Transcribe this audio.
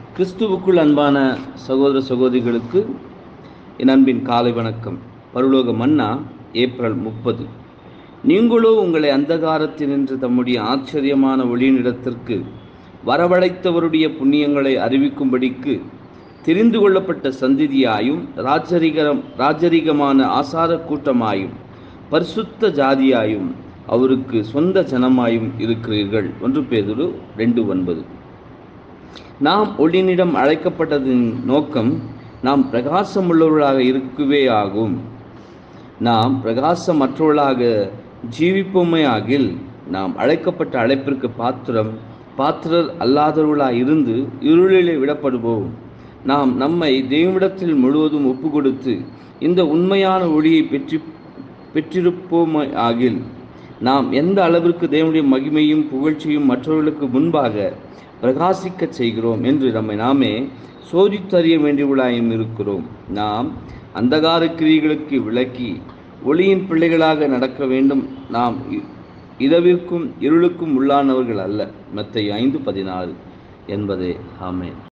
கிறிஸ்துவுக்குள் அன்பான சகோதர சகோதரிகளுக்கு என் அன்பின் காலை வணக்கம் பரலோக மன்னா ஏப்ரல் முப்பது நீங்களோ உங்களை அந்தகாரத்தினின்று தம்முடைய ஆச்சரியமான ஒளியினிடத்திற்கு வரவழைத்தவருடைய புண்ணியங்களை அறிவிக்கும்படிக்கு தெரிந்து கொள்ளப்பட்ட சந்திதியாயும் ராஜரிகரம் ராஜரிகமான ஆசார கூட்டமாயும் பரிசுத்த ஜாதியாயும் அவருக்கு சொந்த ஜனமாயும் இருக்கிறீர்கள் ஒன்று பேதுரு ரெண்டு ஒன்பது நாம் ஒளியினிடம் அழைக்கப்பட்டதின் நோக்கம் நாம் பிரகாசமுள்ளவர்களாக இருக்கவே ஆகும் நாம் பிரகாசமற்றவர்களாக ஜீவிப்போமே ஆகில் நாம் அழைக்கப்பட்ட அழைப்பிற்கு பாத்திரம் பாத்திரர் அல்லாதவர்களாக இருந்து இருளிலே விடப்படுவோம் நாம் நம்மை தெய்வனிடத்தில் முழுவதும் ஒப்பு கொடுத்து இந்த உண்மையான ஒளியை பெற்றி பெற்றிருப்போமே ஆகில் நாம் எந்த அளவிற்கு தேவனுடைய மகிமையும் புகழ்ச்சியும் மற்றவர்களுக்கு முன்பாக பிரகாசிக்கச் செய்கிறோம் என்று நம்மை நாமே சோதித்தறிய வேண்டியவர்களாயும் இருக்கிறோம் நாம் அந்தகார கிரியைகளுக்கு விளக்கி ஒளியின் பிள்ளைகளாக நடக்க வேண்டும் நாம் இ- இரவிற்கும் இருளுக்கும் உள்ளானவர்கள் அல்ல மத்தை ஐந்து பதினாறு என்பதே ஆமென்